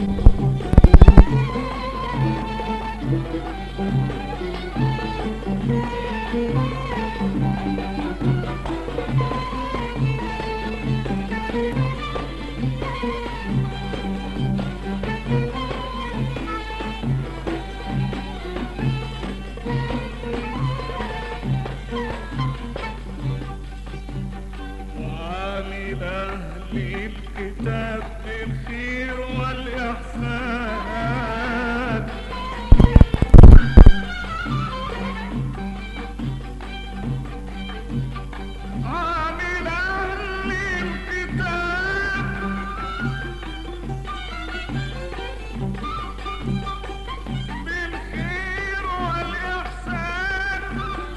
وعامل أهل الكتاب بالخير والإحسان عامل أهل الكتاب بالخير والإحسان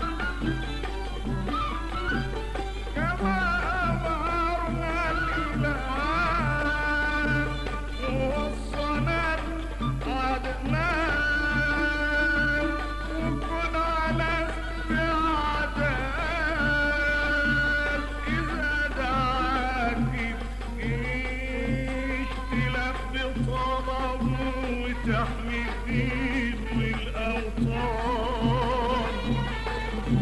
كما أظهرنا الإله ووصنا عدنان وكن على استعداد إذا دعاك الجيش تلبي طلبه وتحمي الدين والأوطان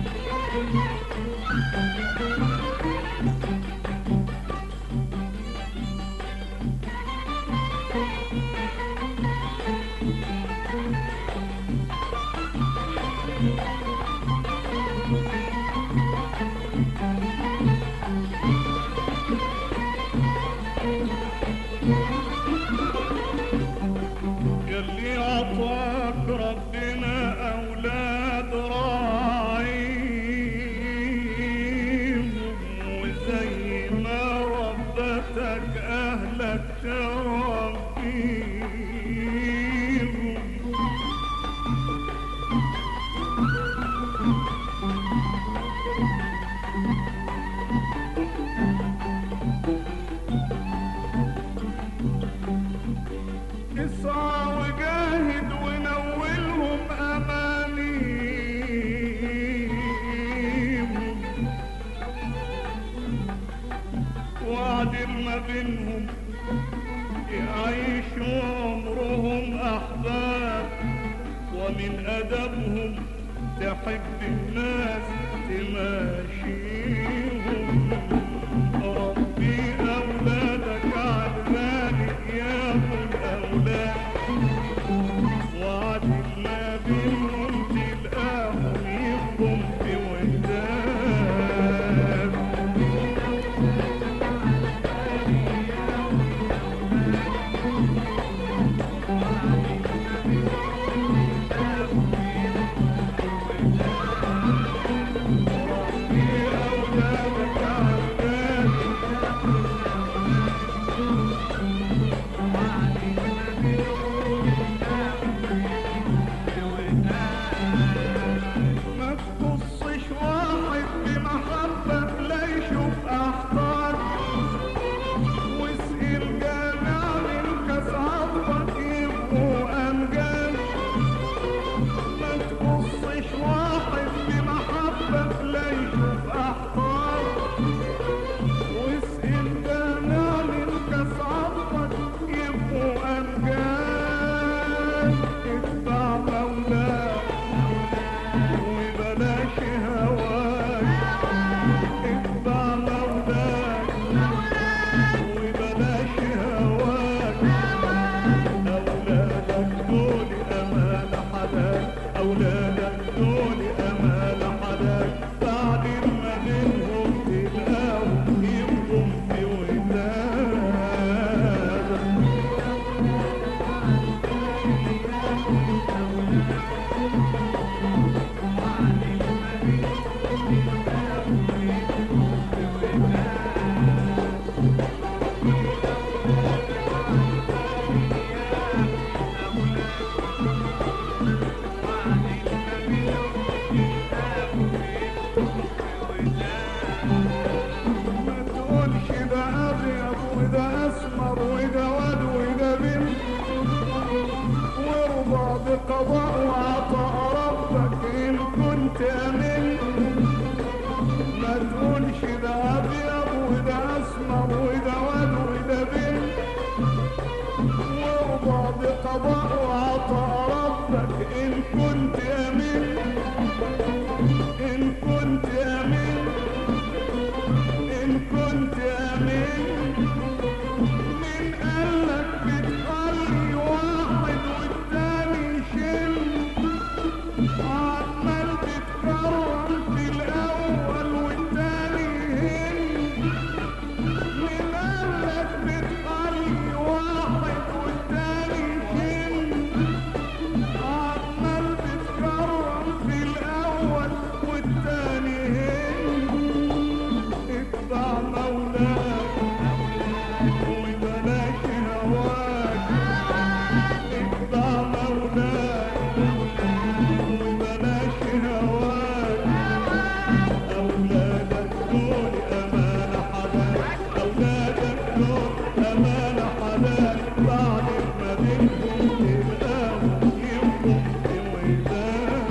يلي عطاك ربنا أولاد راعيهم وزي ما ربتك أهلك تربيهم اسعى وجاهد ونولهم امانيهم واعدل ما بينهم يعيشوا عمرهم احباب ومن ادبهم تحب الناس تماشيهم ربي اولادك على ذلك يا ابو الاولاد وعدل ما بينهم تلقاهم يفهم في وداد ربي أولادك على ربك إن كنت أمين إن كنت أمين إن كنت أمين من قالك بتخلي واحد والتاني يشيل عمال بتكرر في الأول والتاني يهل من قالك بتخلي واحد والتاني يشيل عمال بتكرر في الأول والتاني يهل اتبع مولاك وبلاش هواك اتبع مولاك وبلاش هواك أولادك دول أمانة حلال أولادك دول أمانة حلال بعد ما بينهم تلقاهم يبقوا في وداد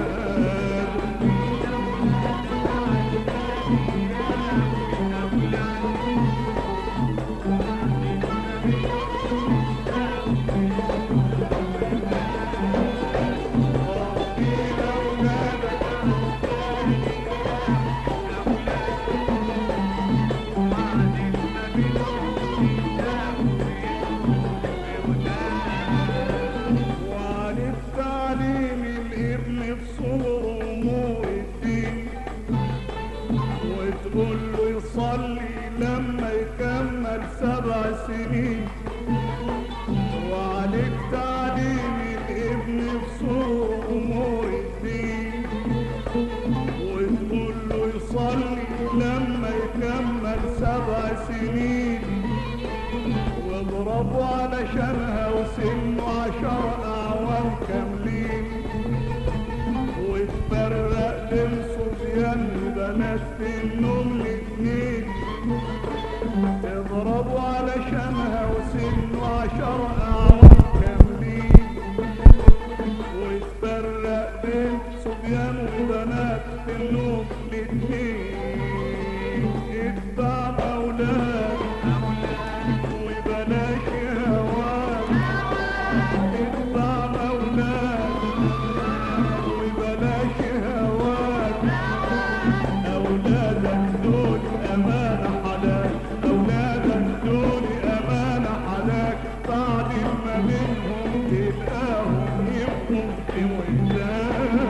وعن التعليم الابن في صغر امور الدين وتقول له يصلي لما يكمل سبع سنين وعن التعليم الابن في صغر امور الدين وتقول له يصلي لما يكمل سبع سنين واضربوا علشانها وسنه عشر اعوام كاملين وتفرق بين صبيان وبنات في النوم الاتنين اضربوا علشانها وسنه عشر اعوام كاملين وتفرق بين صبيان وبنات في النوم الاتنين اتبع اولاد وبلاش هواك اتبع مولاك وبلاش هواك أولادك دول أمانة حلال أولادك دول أمانة حلال بعد ما منهم تلقاهم يبقوا في وداد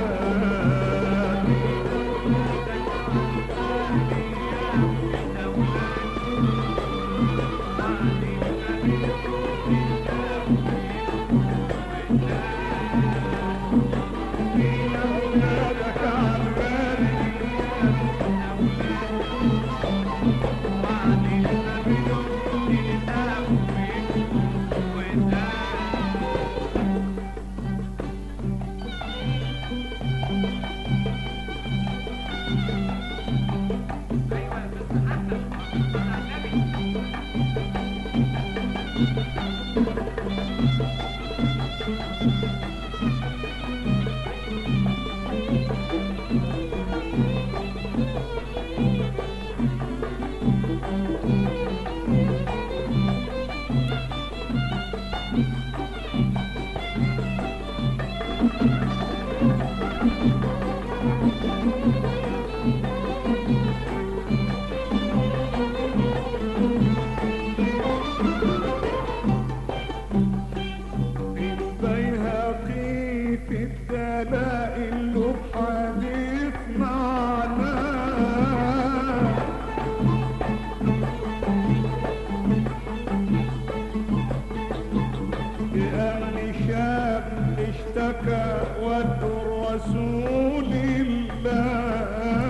أولادك عالغالي البيهقي في الدلائل له حديث معناه بأن شاب اشتكى ودوا رسول الله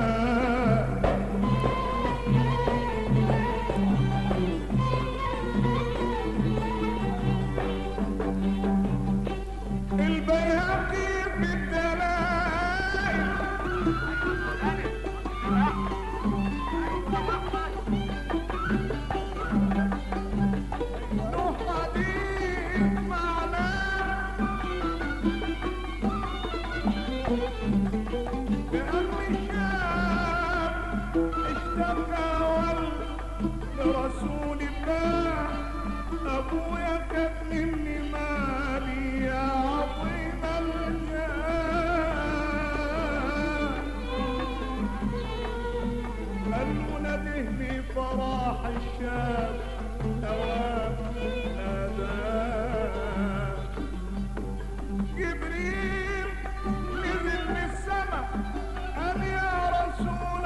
البيهقي في الدلائل له حديث معناه بأن شاب اشتكى لرسول الله أبويا كان مني مالي يا عظيم الشاب هواه ناداه جبريل نزل من السماء قال يا رسول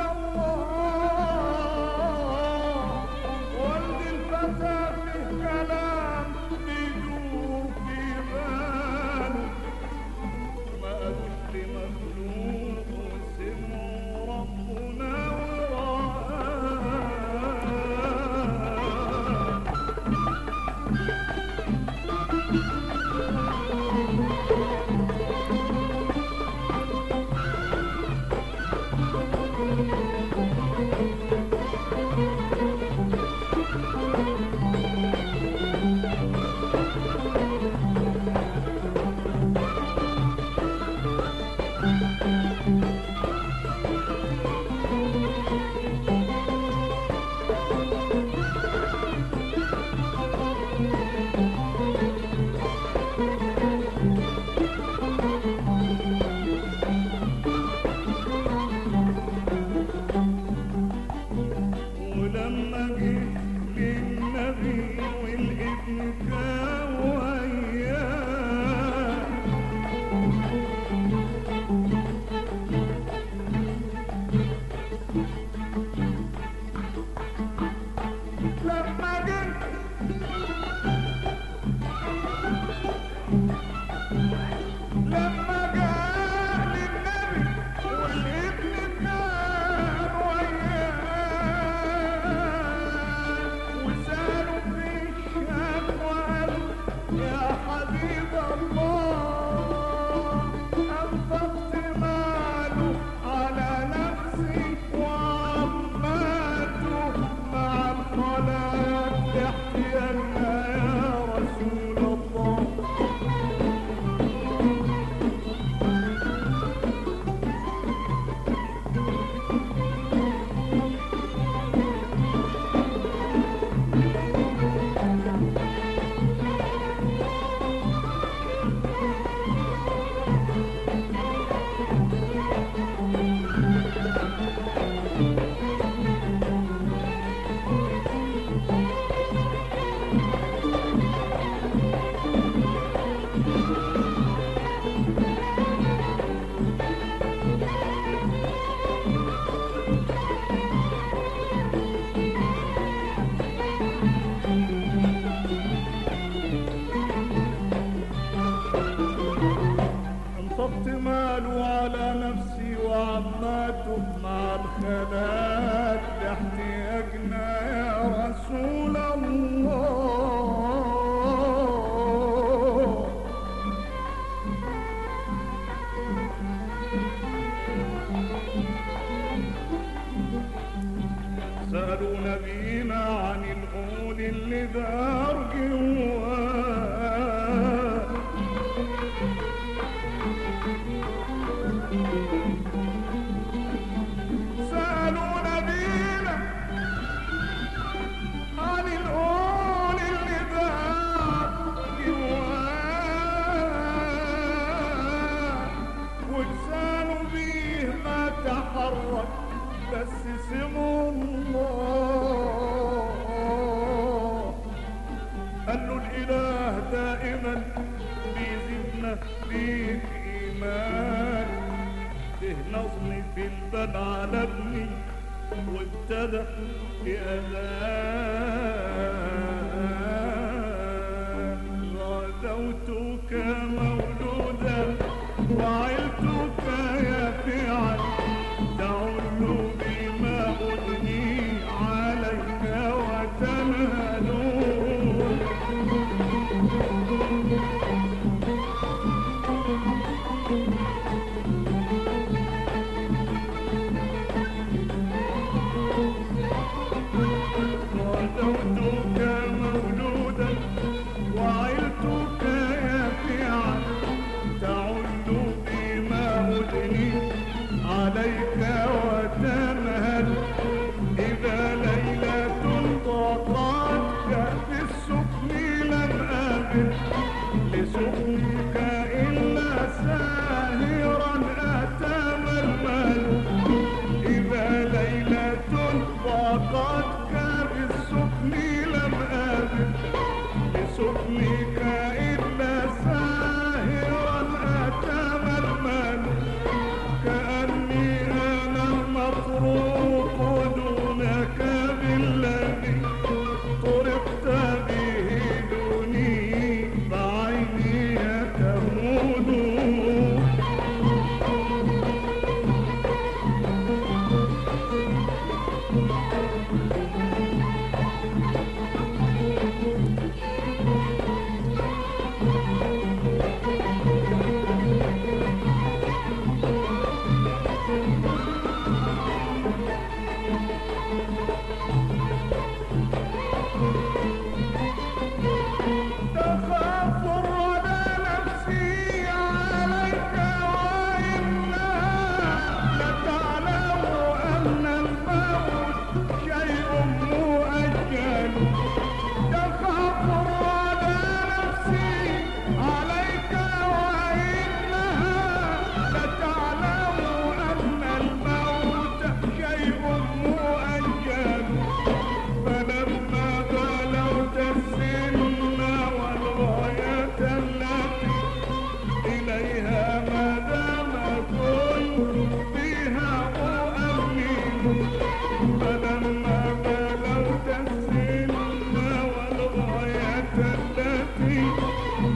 الله ولد الفتى فيه كلام بيدور في باله ما قالوش لمخلوق وسمعوا ربنا وراه ولما جه للنبي والابن كان وياه لما جه لما جاء للنبي والابن كان وياه وسألوا في الشام وقالوا يا حبيب الله أنفقت ماله على نفسي وعماته مع الخلاق احتيالنا يا رسول الله انفقت ماله على نفسي وعماته مع الخلاق لاحتياجنا يا رسول الله سألوا نبينا عن الغول اللي دار جواه سألوا نبينا عن الأول اللي دار جواه ولسانه بيه ما تحرك بس سموا الله قال له الإله دائما بيزيدنا فيك إيمان ده نظمي في الباب على ابني وابتدى بأذان غدوتك مولودا وعلتك يافعا تعل بما أدني عليك وتنالون غدوتك مولودا وعلتك يافعا تعل بما أدني عليك وتنهل إذا ليلة ضاقتك في السكن لم أبد لسكنك إلا ساهرا أتململ إذا ليلة ضاقتك في السكن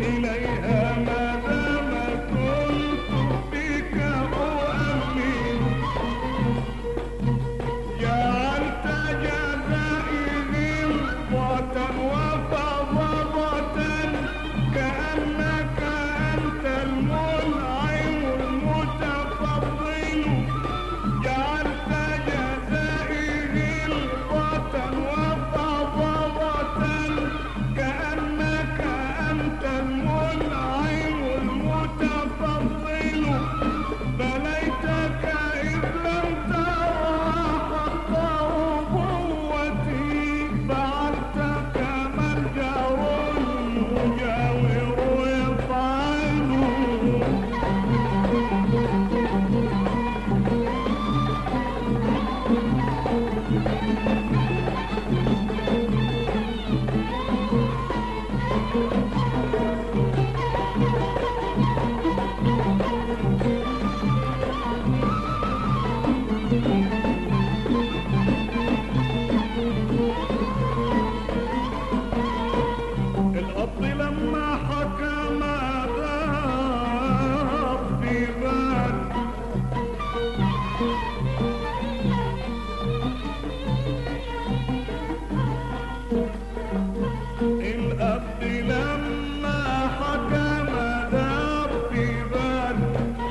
إليها ما دام كنت بك أؤمن جعلت جزائي غلظة وفضضة كأنك أنت المنعم المتفضل جعلت جزائي غلظة وفضضة كأنك أنت المنعم المتفضل بليتك إذ لم ترى حق قوتي فعلت كما الجار المجاور يفعل الأب لما حكم غاب في بال الأب لما حكم دار في بال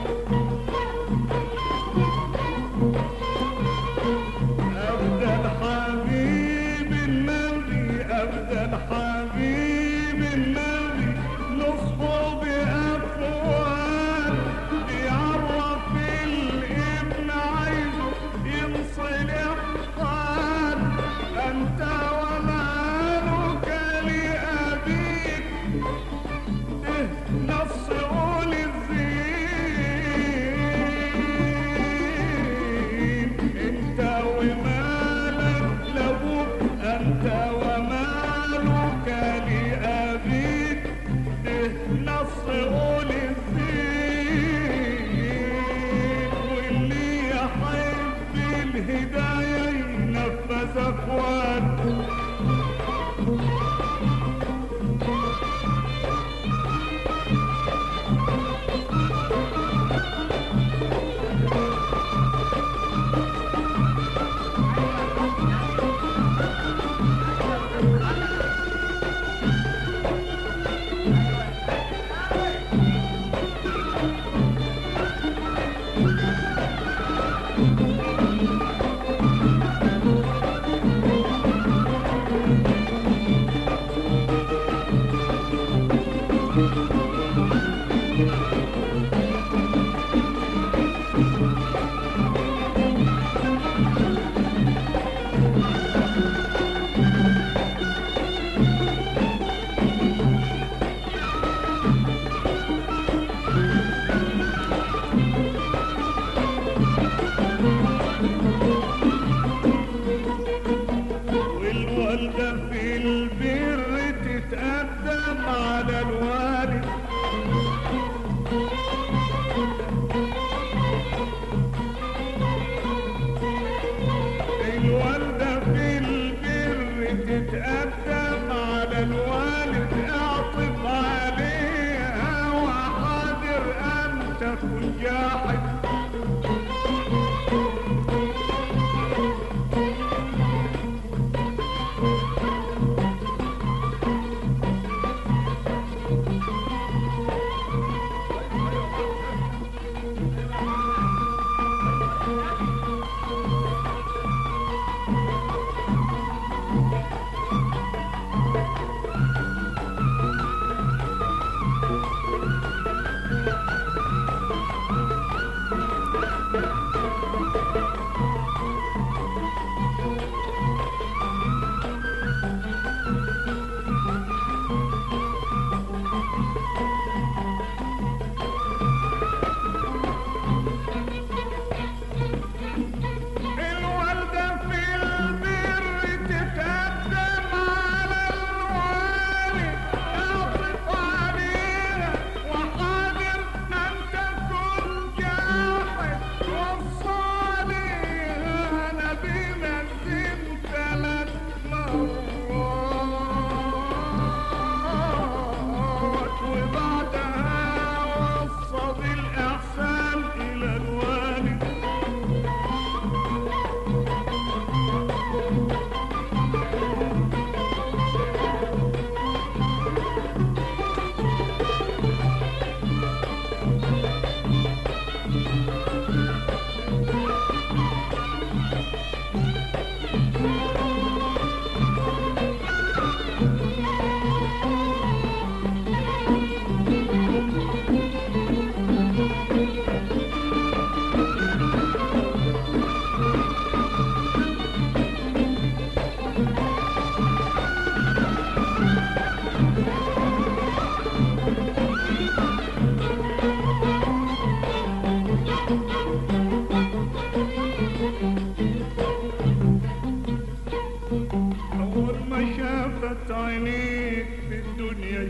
أبدى الحبيب النبي أبدى الحبيب النبي نصفه بأقوال بيعرف الابن عايزه ينصلح حال أنت ومالك لأبيك إيه نص قول الزين انت ومالك لابوك انت ومالك لابيك إيه نص قول الزين واللي يحب الهدايه ينفذ اخواته والوالدة في البر تتقدم على الوالد الوالدة في البر تتقدم على الوالد اعطف عليها وحاضر أن تكون جاحد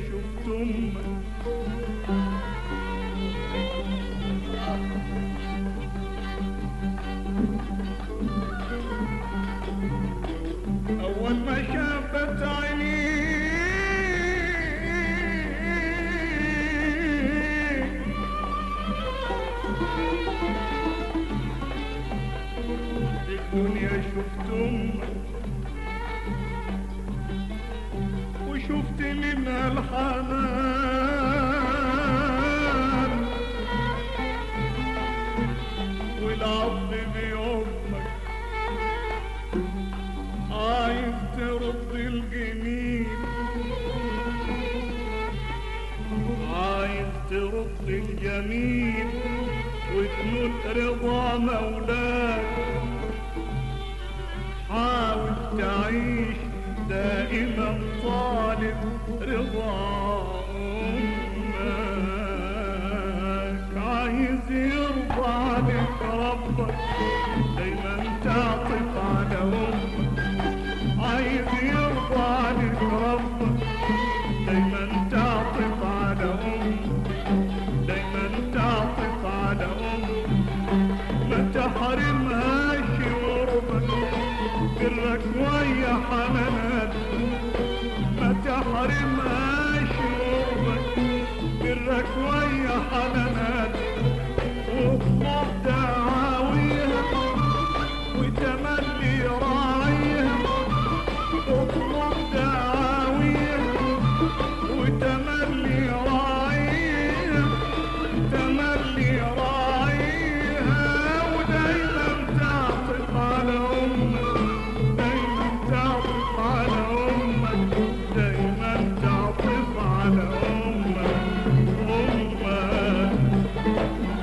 شفت امك أول ما شافت عيني الدنيا شفت أمك وشفت منها الحنان والعطف بيومك عايز ترد الجميل عايز ترد الجميل وتنول رضا مولاك حاول تعيش دائما طالب رضا أمك عايز يرضى عليك ربك دايما تعطف على أمك عايز يرضى عليك ربك دايما تعطف على أمك دايما تعطف على أمك ما تحرمهاش قربك برك ويا حنانات ما تحرمهاش قربك برك ويا حنانات واطلب دعاويها وتملي راعيها اطلب دعاويها وتملي راعيها تملي راعيها ودايما تعطف على امك دايما تعطف على امك دايما تعطف على امك امك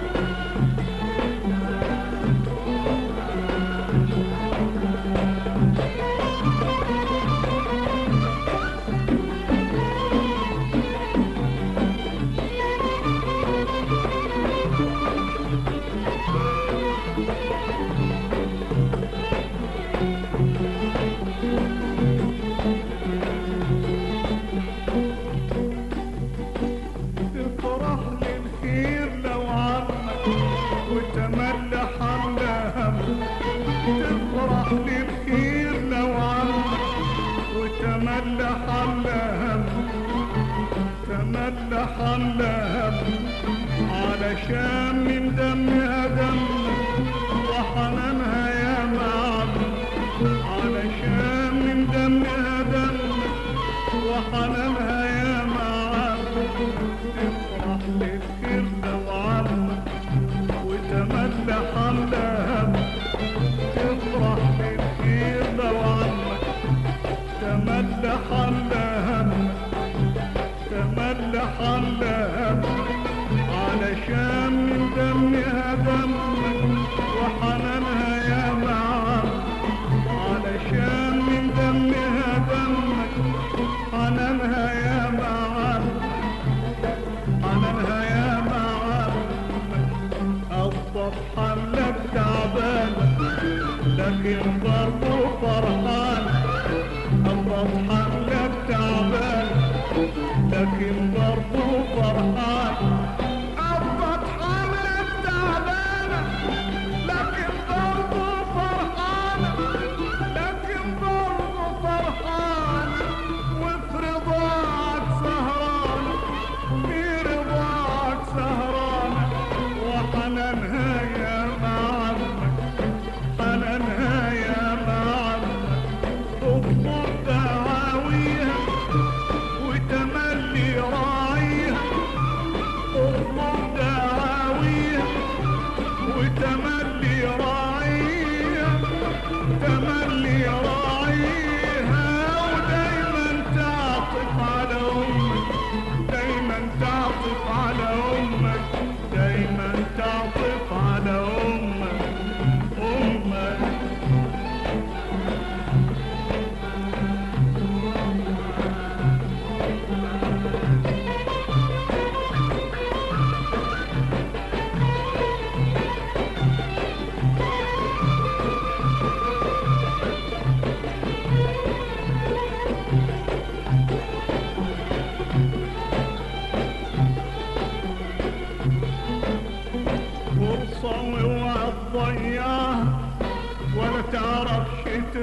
تفرح للخير لو عمك وتملى حمل همك تفرح للخير لو عمك وتملى حمل همك تملى حمل همك علشان من دمها دمك وحنانها يا معبد علشان من دمها دمك وحنانها يا معبد تفرح للخير لو عمك وتملى حمل همك تفرح للخير لو عمك تملى حمل همك تملى حمل همك علشان من دمها دمك وحنانها يا معبد علشان من دمها دمك حنانها يا معبد حنانها يا معبد أفضل حملك تعبان لكن برضو فرحان أفضل حملك تعبان لكن برضو فرحان أفضل حملك تعبان لكن برضو فرحان لكن برضو فرحان وفي رضاك سهران في رضاك سهران وحنانها يا معمك حنانها يا معمك اطلب دعاويها وتملي راعيها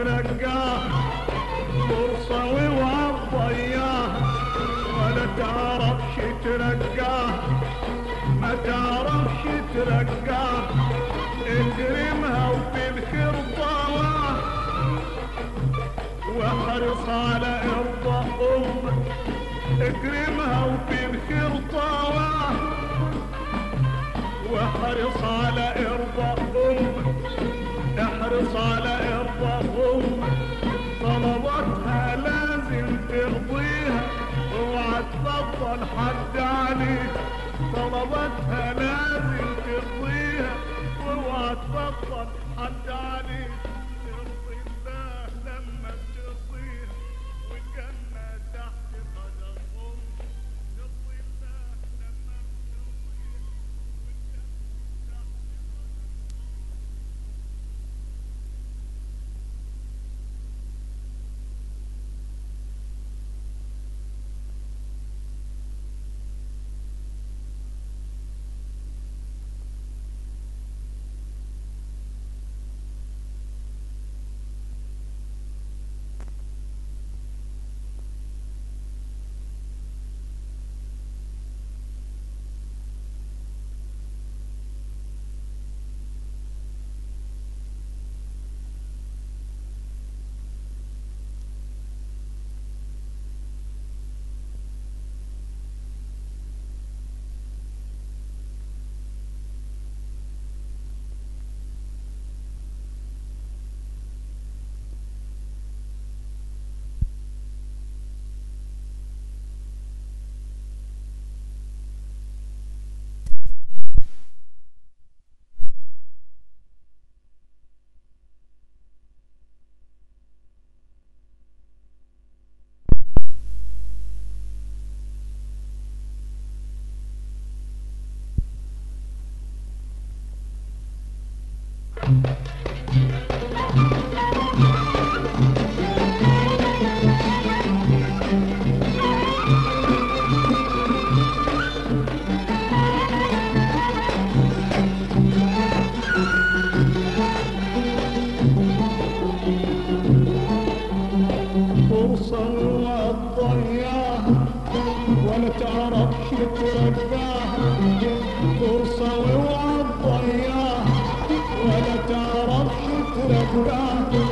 ترقاه فرصة واوعى تضيعها ولا تعرفش ترقاه ما تعرفش ترقاه اكرمها وفي الخير طواه واحرص على ارضى امك اكرمها وفي الخير طواه واحرص على ارضى امك احرص على ارضى امك طلباتها لازم ترضيها اوعى تفضل حد عليك طلباتها لازم ترضيها واوعى تفضل حد عليك ترضي الله لما ترضيها والجنة تحت قدم امك ترضي الله لما ترضيها والجنة تحت قدم فرصة ما تضيعها ولا تعرفش ترجعها فرصة واوعى تضيعها ولا تعرفش ترجعها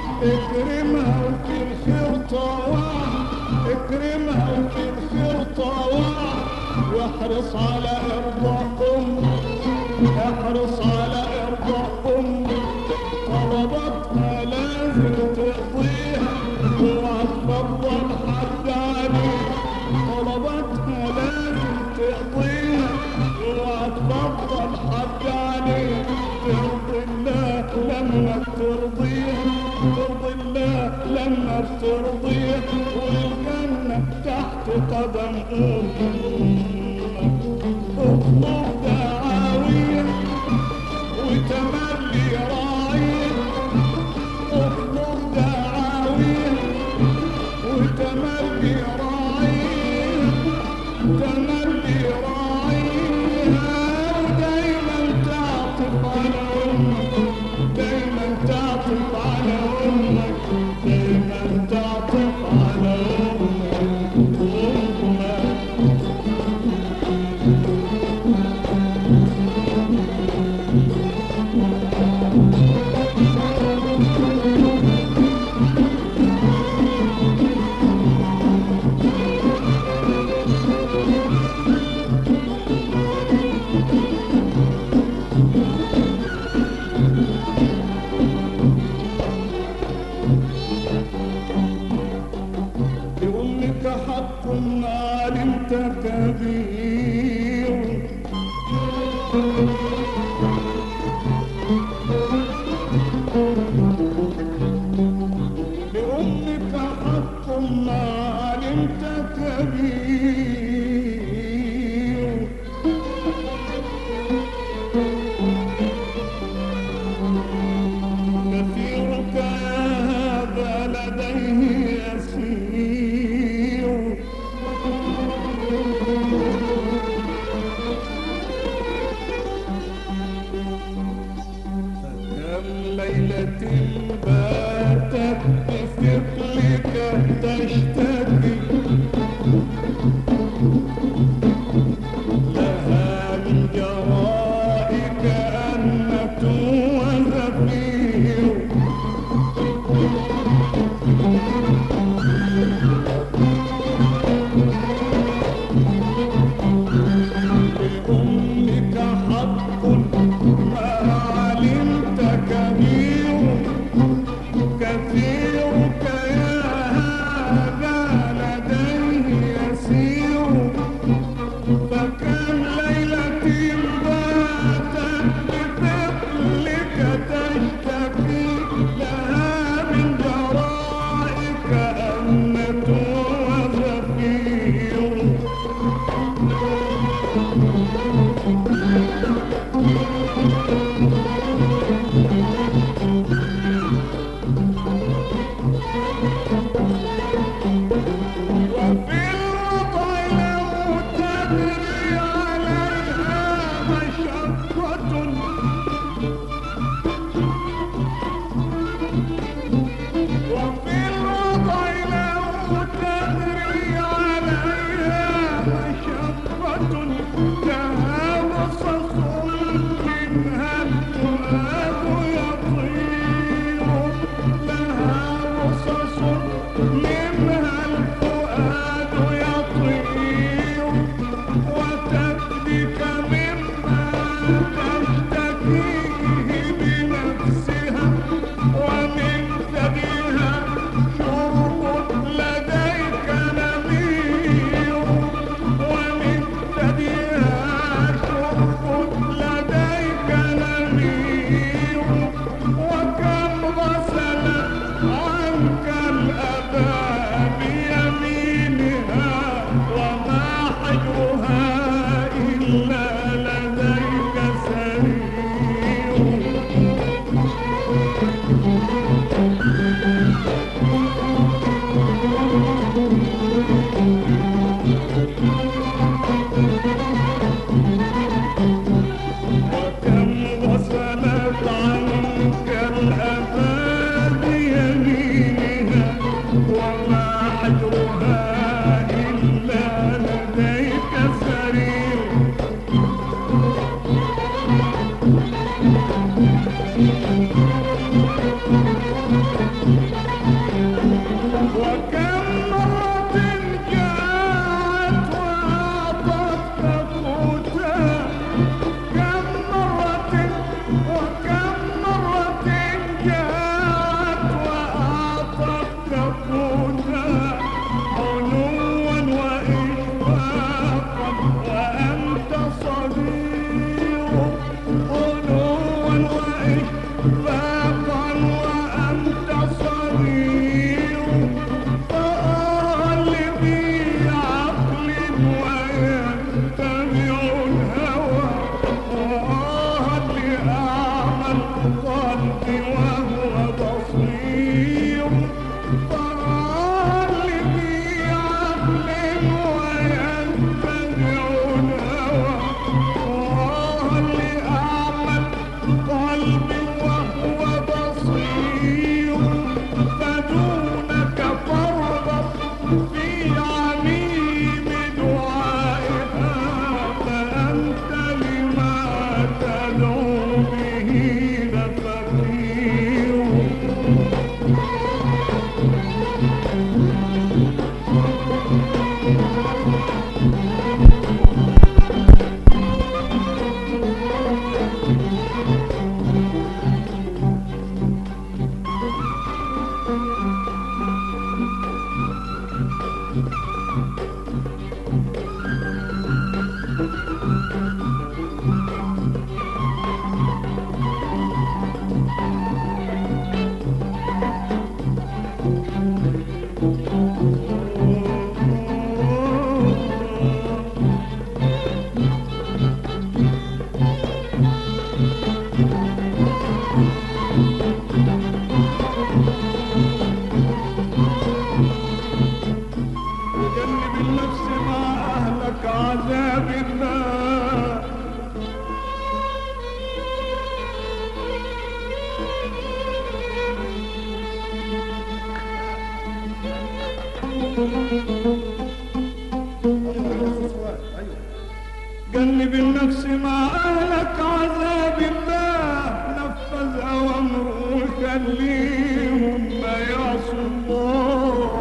اكرمها وفي الخير طواها اكرمها وفي الخير طواها واحرص على ارضى امك احرص على ارضى امك طلباتها لازم ترضيها اوعى تفضل حد عليك طلباتها لازم ترضيها اوعى تفضل حد عليك ترضي الله لما ترضيها ترضي الله لما ترضيها والجنة تحت قدم امك اطلب دعاوية وتملي راعية اطلب دعاوية وتملي راعية تملي راعية ودايما تعطف على امك دايما تعطف على امك دايما تعطف على امك امك لأمك حق ما علمت كبير لأمك حق ما علمت كبير كثيرك هذا لديه يسير وفي الوضع لو تدري عليها مشقة وفي الوضع لو تدري عليها مشقة تهاوص منها الفؤاد يطير لها وصص منها الفؤاد يطير وتبدك مما تشتكيه بنفسها ومن ثديها شرب لديك نمير ومن ثديها شرب لديك نمير وكم غسلت عنك الأذى بيمينها وما حجرها إلا لديك سرير وكم غسلت عنك الأذى بيمينها وما حجرها إلا لديك سرير وكم مرة جاءت وأعطتك قوتها كم مرة وكم مرة جاءت وأعطتك قوتها علوا وإشفاقا وأنت صغير علوا وإشفاقا وأنت صغير فآل بعقل ويتبع الهوى وآل أعمى القلب وهو بصير فآل بعقل ويتبع الهوى وآل أعمى القلب وهو بصير فدونك فارغب في عميم دعائها فأنت لما تدعو به لفقير وجنب النفس مع أهلك عذاب الله جنب النفس مع أهلك عذاب الله نفذ أوامره وخليهم ما يعصوا الله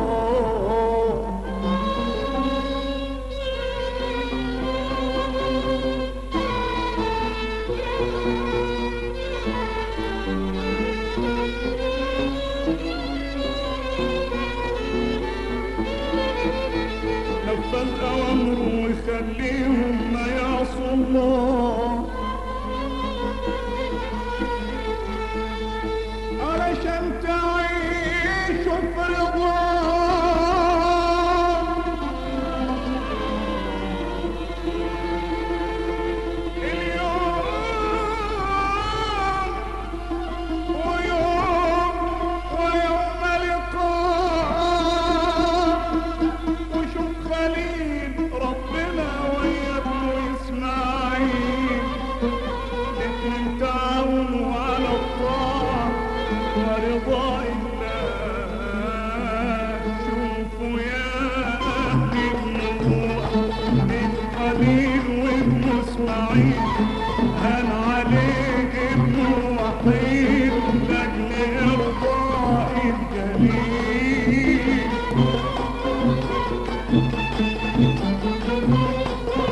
نفذ أوامره وخليهم ما يعصوا الله علشان تعيش في رضاه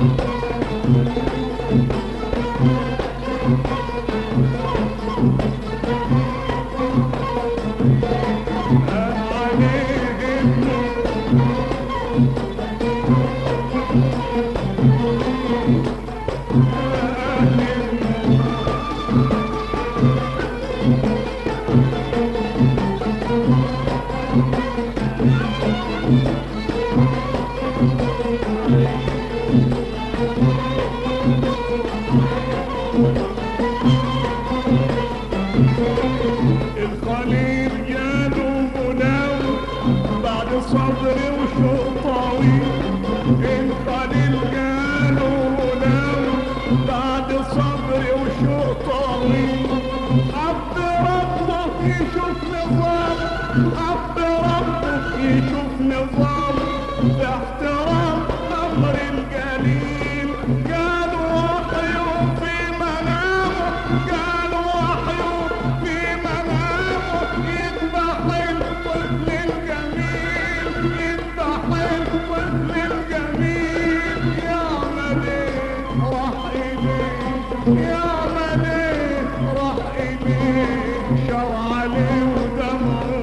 الخليل جاله مناوي بعد صبر وشوق طويل الخليل جاله مناوي بعد صبر وشوق طويل حب ربك يشوف نظام حب ربك يشوف نظام باحترام امر الجليل قال وحيه في منامه قال وحيه في منامه يذبح الطفل الجميل يذبح الطفل الجميل يا مليك راح إليه يا مليك راح إليه شر عليه ودمعه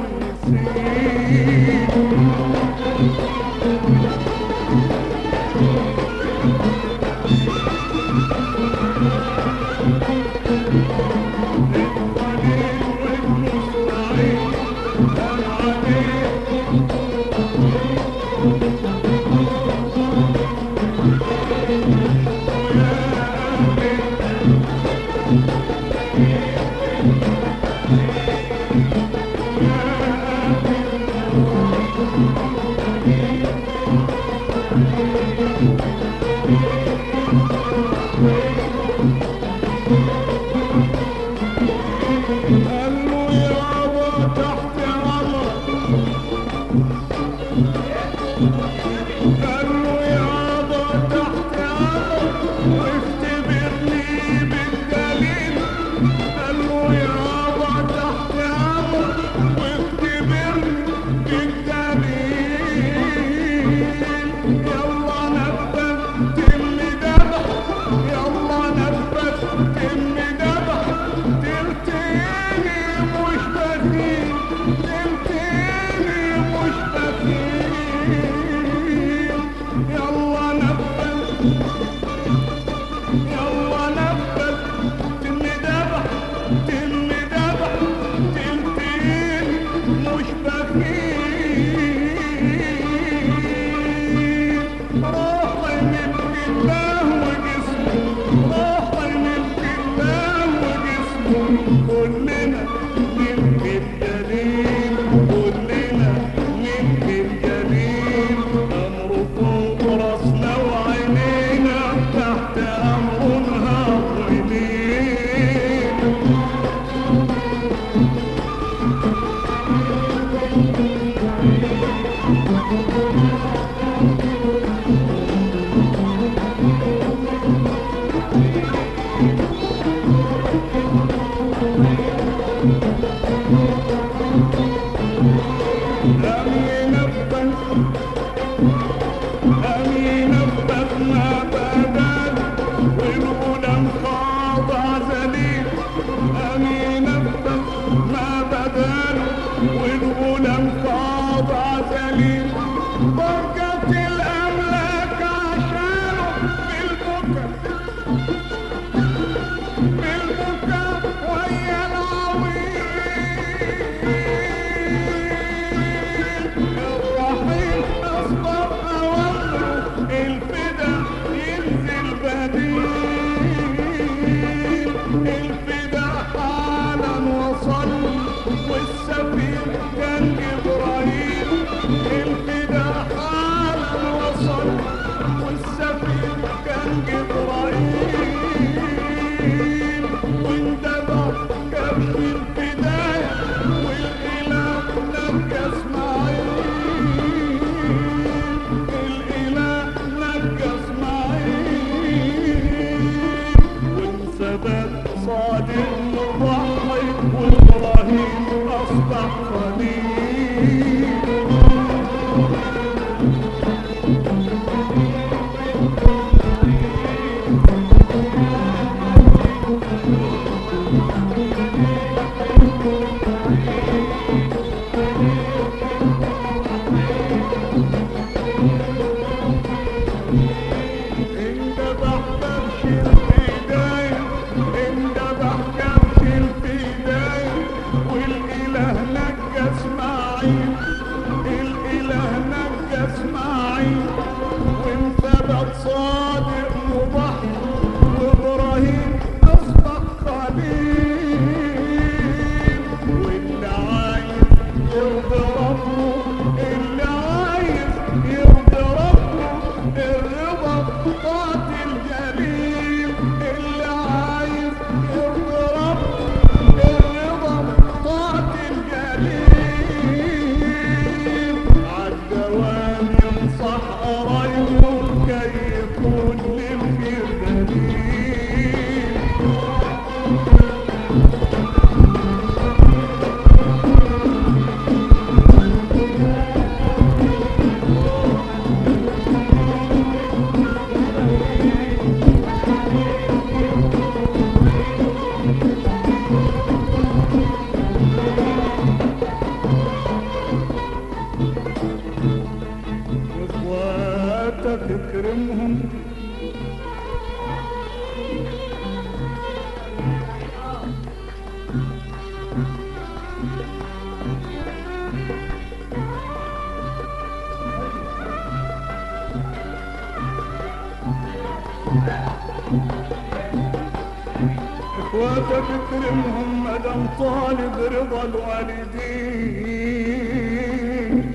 يسيل الخليل والمستعين كان عليه كل الخير دليل واخواتك اكرمهم اخواتك اكرمهم مدام طالب رضا الوالدين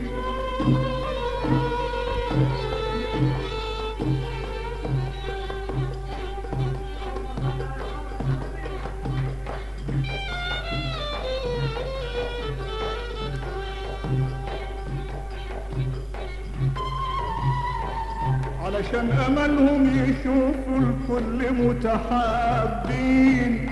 علشان املهم يشوفوا الكل متحابين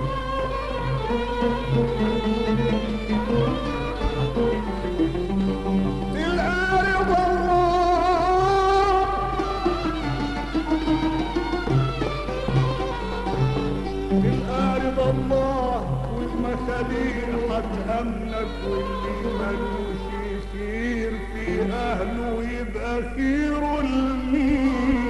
تلقى رضا الله تلقى رضا الله والمخاليق هتهمك واللي ملوش يسير في اهله يبقى خير المين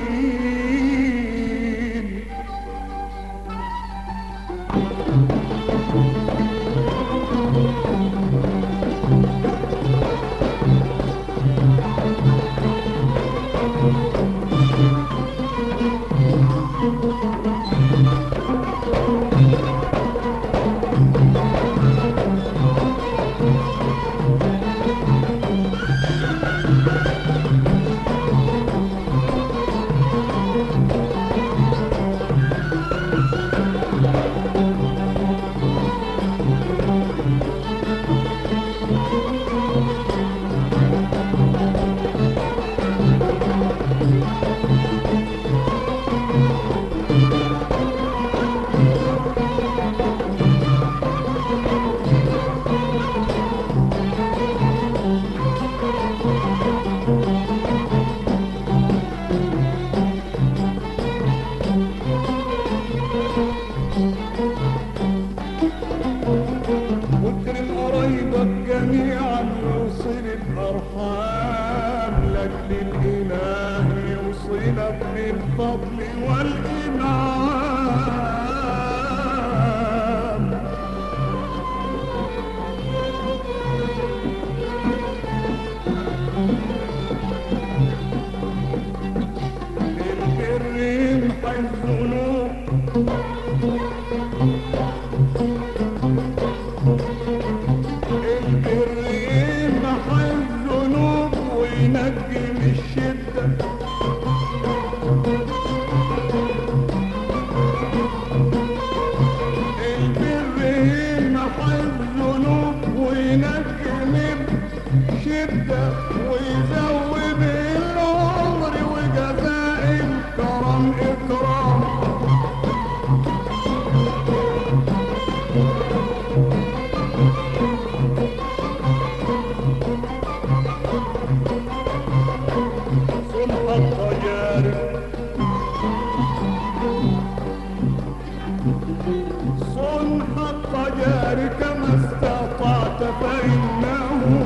واكرم قرايبك جميعا وصل الارحام لك للاله يوصلك بالفضل والانعام البر يمحي الذنوب البر يمحي الذنوب وينجي من الشدة البر يمحي الذنوب وينجي من شدة ويزود العمر وجزاء الكرم إكرام صلح التجارب صلح التجارب كما استطعت فإنه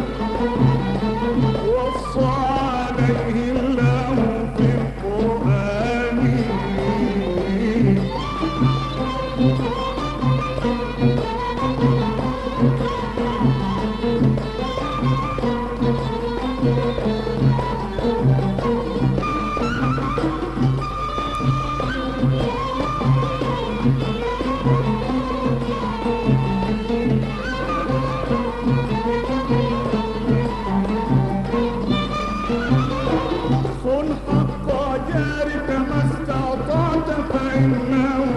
وصى عليه الله في القرآن صلح التجارب كما استطعت فإنه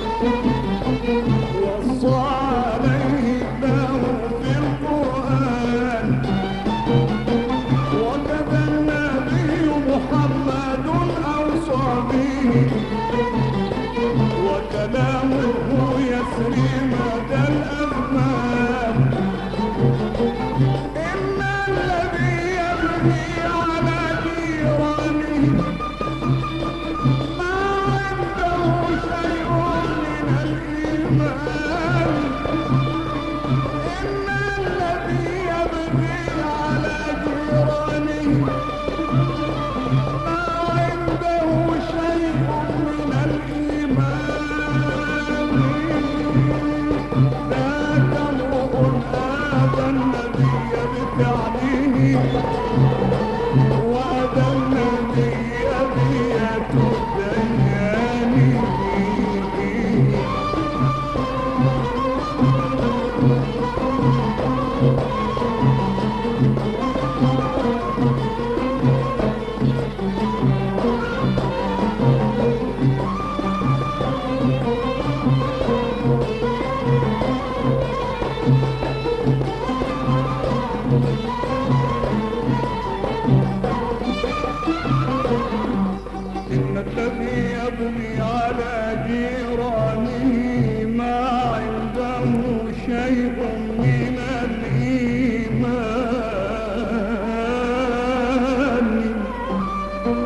وصى عليه الله في القرآن وكذا النبي محمد أوصى به به وكلامه يسري مدى الأزمان إن الذي يبني على جيرانه ما عنده شيء من الإيمان إن الذي يبني على جيرانه ما عنده شيء من الإيمان ذاك امرؤ آذى النبي بفعله وأذى النبي أبية الديان إن الذي يبني على جيرانه ما عنده شيء من الإيمان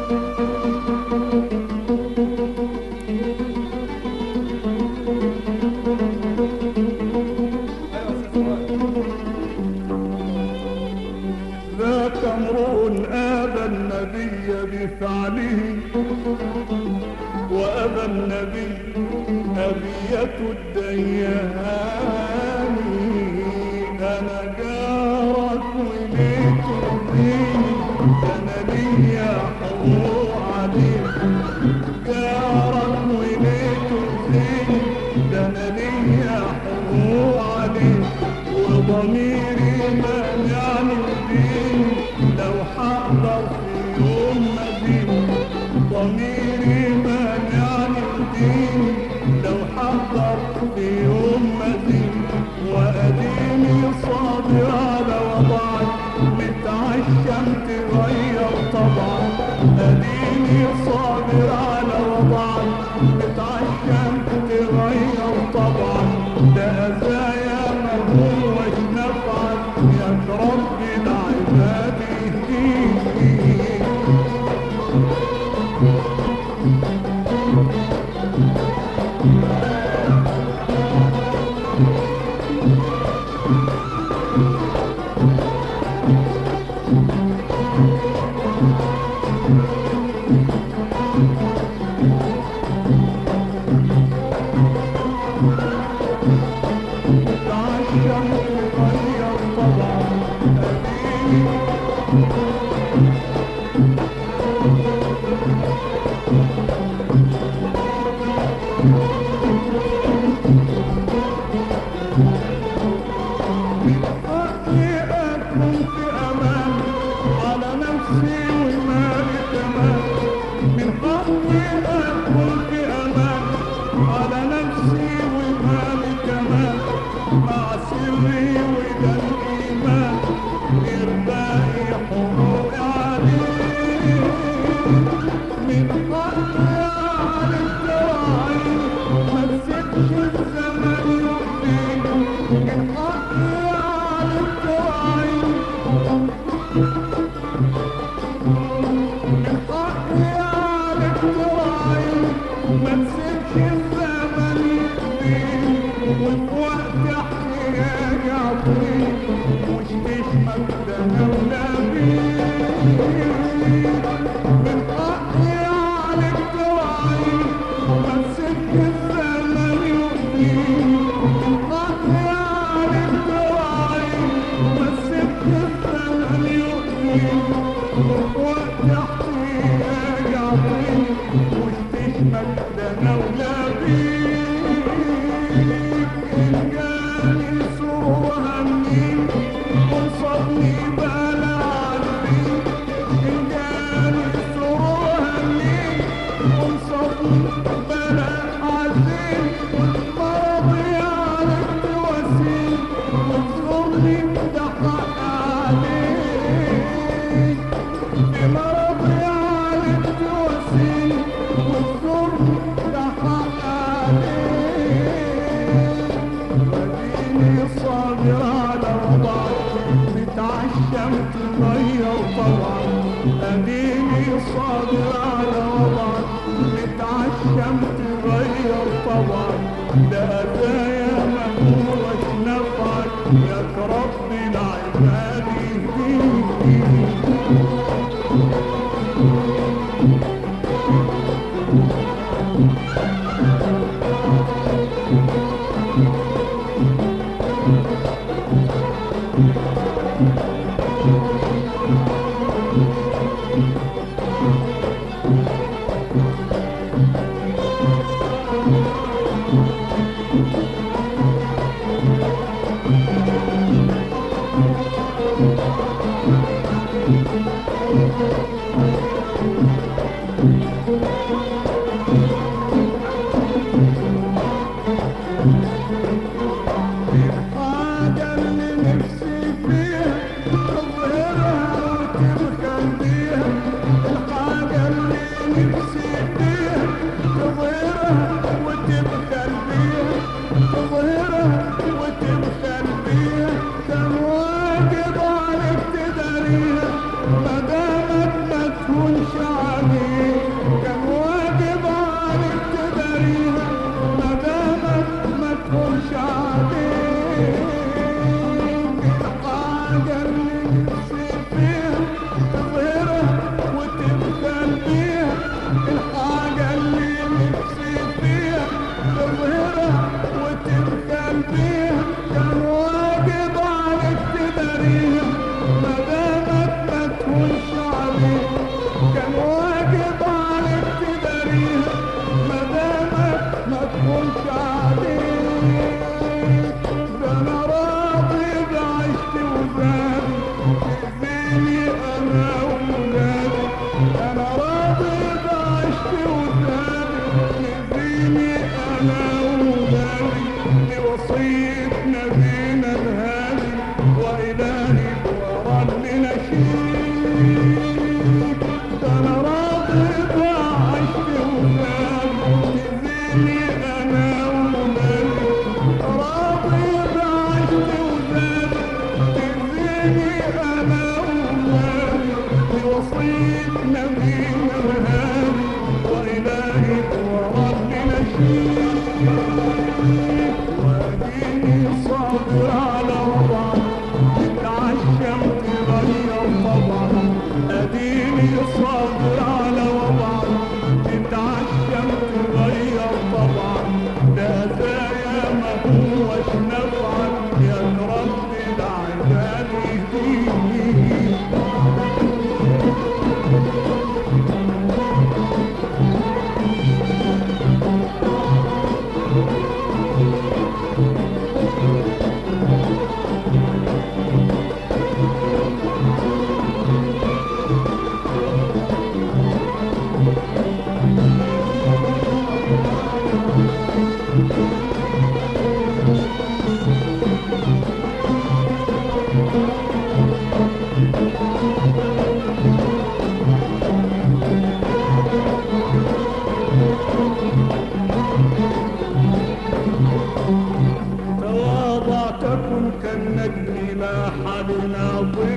ذاك امرؤ آذى النبي بفعله وأبى النبي أبية الديان أنا جارك وليت الدين أنا ليا حقوق عليك جارك وليت الدين أنا ليا حقوق عليك وضميري مانعني الدين لو حقدر في يوم مدين ضميري مانعني الدين لو حقدر في يوم مدين وأديني صابر على وضعي متعشم تغير طبعا أديني صابر على وضعي متعشم تغير طبعا ده أذايا ما هوش نفعك يا رب العباد يهديك تعشم تغير طبعا أديني حقي أكون في أمان على نفسي ومالي كمان من حقي أكون في أمان على نفسي ومالي كمان مع سري وده الإيمان إرضائي حقوقي عليه من حقي على الدواعي ما تسيبش الزمن يؤذيني من حقي على الدواعي من حقي على الدواعي ما تسيبش الزمن يؤذيني وفي وقت احتياجي اعطيك مش تشمك ده اولى من حقي على الدواعي ما تسيبش الزمن يؤذيني من حقي على الدواعي ما تسيبش الزمن يؤذيني وقت احتياج اعطيك مش تشمك ده انا ولا بيك ان جاني سوء همي وصبني بلا عني ان جاني سوء همي وصبني بلا عزيز مرضي عليك وسيل وتزورني ده حق عليك بمرضي عليك وسيل تتعشم تغير طبعا ده أذايا ما هوش نفعك ياك رب العباد يهديك الحاجة اللي نفسي فيها تظهرها وتبخل بيها الحاجة اللي نفسي فيها تظهرها وتبخل بيها تظهرها وتبخل بيها كان واجب عليك تداريها ما دامك ما تهونش عليك كان واجب عليك تداريها ما دامك ما تهونش عليك الحاجة اللي نفسي فيها تظهرها وتبخل بيها الحاجة اللي نفسي فيها تظهرها وتبخل بيها كان واجب عليك تداريها ما دامك ما تهونش عليك كان واجب عليك تداريها ما دامك ما تهونش عليك ده انا راضي بعشت وزادي تأذيني انا وولادي انا راضي بعشت وزادي تأذيني انا وولادي دي وصية نبينا الهادي والهي ورا اللي نشيد ده انا راضي بعشت وزادي تأذيني انا وولادي راضي بعشت وزادي تأذيني انا وولادي بوصية نبينا الهادي والهي ورا اللي نشيد واديني صابر على وضعك تتعشم تغير طبعك اديني صابر على وضعك تتعشم تغير طبعك ده زايا ما هوش نفعك يا رب العباد يهديك تواضعتكم كالنجم لا حد ناظر